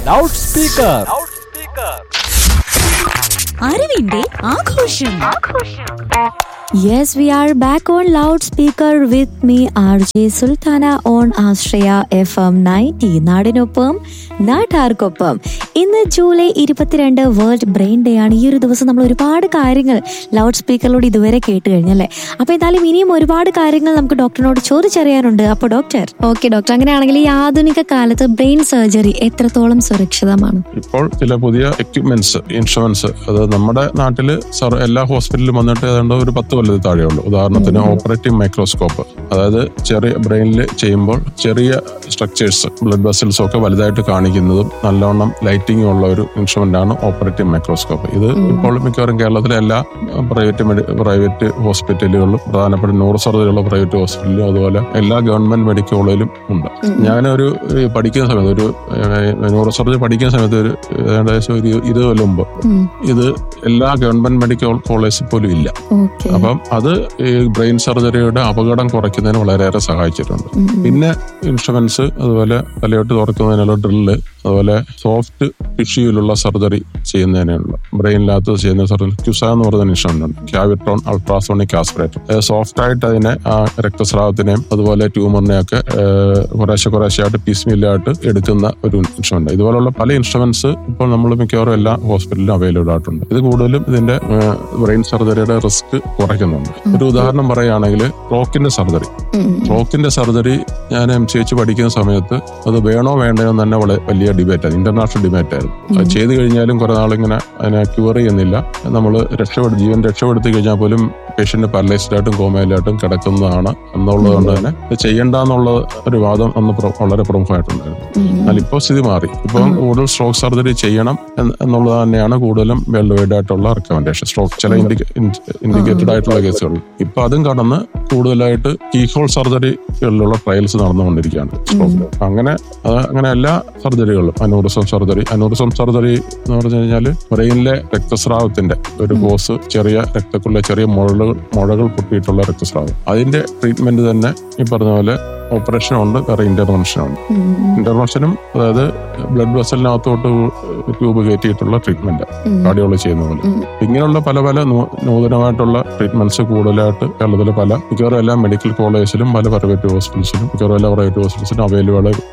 Loud speaker അറിവിന്റെ ആഘോഷം Yes, we are back on loudspeaker with me, RJ Sultana on Astraya FM 90. നാടിനൊപ്പം നാട്ടാർക്കൊപ്പം ഇന്ന് ജൂലൈ ഇരുപത്തിരണ്ട് വേൾഡ് ബ്രെയിൻ ഡേ ആണ് ഈ ഒരു ദിവസം നമ്മൾ ഒരുപാട് കാര്യങ്ങൾ ലൗഡ് സ്പീക്കറിലൂടെ ഇതുവരെ കേട്ട് കഴിഞ്ഞല്ലേ അപ്പൊ എന്തായാലും ഇനിയും ഒരുപാട് കാര്യങ്ങൾ നമുക്ക് ഡോക്ടറിനോട് ചോദിച്ചറിയാനുണ്ട് അപ്പൊ ഡോക്ടർ ഓക്കെ ഡോക്ടർ അങ്ങനെയാണെങ്കിൽ ഈ ആധുനിക കാലത്ത് ബ്രെയിൻ സർജറി എത്രത്തോളം സുരക്ഷിതമാണ് ഇപ്പോൾ ചില പുതിയ എക്യുപ്മെന്റ്സ് ഇൻഷുറൻസ് അത് നമ്മുടെ നാട്ടില് സർ എല്ലാ ഹോസ്പിറ്റലിലും വന്നിട്ട് ഏതാണ്ട് ഒരു പത്ത് കൊല്ലത്തിൽ താഴെയുള്ളൂ ഉദാഹരണത്തിന് ഓപ്പറേറ്റീവ് മൈക്രോസ്കോപ്പ് അതായത് ചെറിയ ബ്രെയിനിൽ ചെയ്യുമ്പോൾ ചെറിയ സ്ട്രക്ചേഴ്സ് ബ്ലഡ് വെസൽസ് ഒക്കെ വലുതായിട്ട് കാണിക്കുന്നതും നല്ലവണ്ണം ലൈറ്റിംഗും ഉള്ള ഒരു ഇൻസ്ട്രുമെന്റ് ആണ് ഓപ്പറേറ്റീവ് മൈക്രോസ്കോപ്പ് ഇത് ഇപ്പോൾ മിക്കവാറും കേരളത്തിലെ എല്ലാ പ്രൈവറ്റ് പ്രൈവറ്റ് ഹോസ്പിറ്റലുകളിലും പ്രധാനപ്പെട്ട ന്യൂറോ സർജറിയുള്ള പ്രൈവറ്റ് ഹോസ്പിറ്റലിലും അതുപോലെ എല്ലാ ഗവൺമെന്റ് മെഡിക്കൽ കോളേജിലും ഉണ്ട് ഞാനൊരു ഏഹ്, പഠിക്കുന്ന സമയത്ത് ഒരു ന്യൂറോ സർജറി പഠിക്കുന്ന സമയത്ത് ഒരു ഏകദേശം ഒരു ഇരുപത് കൊല്ലം മുമ്പ് ഇത് എല്ലാ ഗവൺമെന്റ് മെഡിക്കൽ കോളേജിൽ പോലും ഇല്ല ഓക്കെ അപ്പം അത് ഈ ബ്രെയിൻ സർജറിയുടെ അപകടം കുറയ്ക്കുന്നതിന് വളരെയേറെ സഹായിച്ചിട്ടുണ്ട് പിന്നെ ഇൻഷുറൻസ് അതുപോലെ തലയോട്ട് തുറക്കുന്നതിനുള്ള ഡ്രില്ല് അതുപോലെ സോഫ്റ്റ് ടിഷ്യൂയിലുള്ള സർജറി ചെയ്യുന്നതിനുള്ള ബ്രെയിനിനകത്ത് ചെയ്യുന്ന സർജറി ക്യുസ എന്ന് പറയുന്ന ഇൻസ്ട്രുമെന്റ് ഉണ്ട് ക്യാവിട്രോൺ അൾട്രാസോണിക് ആസ്പിറേറ്റർ സോഫ്റ്റ് ആയിട്ട് അതിനെ ആ രക്തസ്രാവത്തിനെയും അതുപോലെ ട്യൂമറിനെയൊക്കെ കുറേശ്ശെ കുറേശ്ശെയായിട്ട് പീസ്മീലായിട്ട് എടുക്കുന്ന ഒരു ഇൻസ്ട്രുമെന്റ് ഇതുപോലുള്ള പല ഇൻസ്ട്രുമെന്റ്സ് ഇപ്പോൾ നമ്മൾ മിക്കവാറും എല്ലാ ഹോസ്പിറ്റലിലും അവൈലബിൾ ആയിട്ടുണ്ട് ഇത് കൂടുതലും ഇതിന്റെ ബ്രെയിൻ സർജറിയുടെ റിസ്ക് കുറയ്ക്കുന്നുണ്ട് ഒരു ഉദാഹരണം പറയുകയാണെങ്കിൽ ക്ലോക്കിന്റെ സർജറി ക്ലോക്കിന്റെ സർജറി ഞാൻ എം സി എച്ച് പഠിക്കുന്ന സമയത്ത് അത് വേണോ വേണ്ടയോ എന്ന് തന്നെ വളരെ വലിയ ഡിബേറ്റ് ആയിരുന്നു ഇന്റർനാഷണൽ ഡിബേറ്റ് ആയിരുന്നു അത് ചെയ്തു കഴിഞ്ഞാലും കുറെ നാളിങ്ങനെ അതിനെ ക്യൂർ ചെയ്യുന്നില്ല നമ്മൾ രക്ഷപ്പെടുത്തി ജീവൻ രക്ഷപ്പെടുത്തി കഴിഞ്ഞാൽ പോലും പേഷ്യന്റ് പാരലൈസ്ഡ് ആയിട്ടും കോമയിലായിട്ടും കിടക്കുന്നതാണ് എന്നുള്ളത് കൊണ്ട് തന്നെ ഇത് ചെയ്യണ്ട എന്നുള്ള ഒരു വാദം അന്ന് പ്ര- വളരെ പ്രമുഖമായിട്ടുണ്ടായിരുന്നു എന്നാൽ ഇപ്പോൾ സ്ഥിതി മാറി ഇപ്പം കൂടുതൽ സ്ട്രോക്ക് സർജറി ചെയ്യണം എന്ന് എന്നുള്ളത് തന്നെയാണ് കൂടുതലും വേൾഡ് വൈഡ് ആയിട്ടുള്ള റെക്കമെൻഡേഷൻ സ്ട്രോക്ക് ചില ഇൻഡിക്കേറ്റഡ് ആയിട്ടുള്ള കേസുകൾ ഇപ്പൊ അതും കടന്ന് കൂടുതലായിട്ട് കീഹോൾ സർജറികളിലുള്ള ട്രയൽസ് നടന്നുകൊണ്ടിരിക്കുകയാണ് സ്ട്രോക്ക് അങ്ങനെ അത് അങ്ങനെ എല്ലാ സർജറികളും അനൂറിസം സർജറി അനൂറിസം സർജറി എന്ന് പറഞ്ഞു കഴിഞ്ഞാൽ ബ്രെയിനിലെ രക്തസ്രാവത്തിന്റെ ഒരു കോസ് ചെറിയ രക്തക്കുള്ള ചെറിയ മുഴകൾ മുഴകൾ പൊട്ടിയിട്ടുള്ള രക്തസ്രാവം അതിന്റെ ട്രീറ്റ്മെന്റ് തന്നെ ഈ പറഞ്ഞ പോലെ ഓപ്പറേഷൻ ഉണ്ട് വേറെ ഇന്റർവെൻഷനും ഉണ്ട് ഇന്റർവെൻഷനും അതായത് ബ്ലഡ് വെസലിനകത്തോട്ട് ട്യൂബ് കയറ്റിയിട്ടുള്ള ട്രീറ്റ്മെന്റ് കാർഡിയോളജി ചെയ്യുന്ന പോലെ ഇങ്ങനെയുള്ള പല പല നൂ- നൂതനമായിട്ടുള്ള ട്രീറ്റ്മെന്റ്സ് കൂടുതലായിട്ട് കേരളത്തിലെ പല മിക്കവാറും എല്ലാ മെഡിക്കൽ കോളേജിലും പല പ്രൈവറ്റ് ഹോസ്പിറ്റൽസിലും മിക്കവാറും എല്ലാ പ്രൈവറ്റ് ഹോസ്പിറ്റൽസിലും അവൈലബിൾ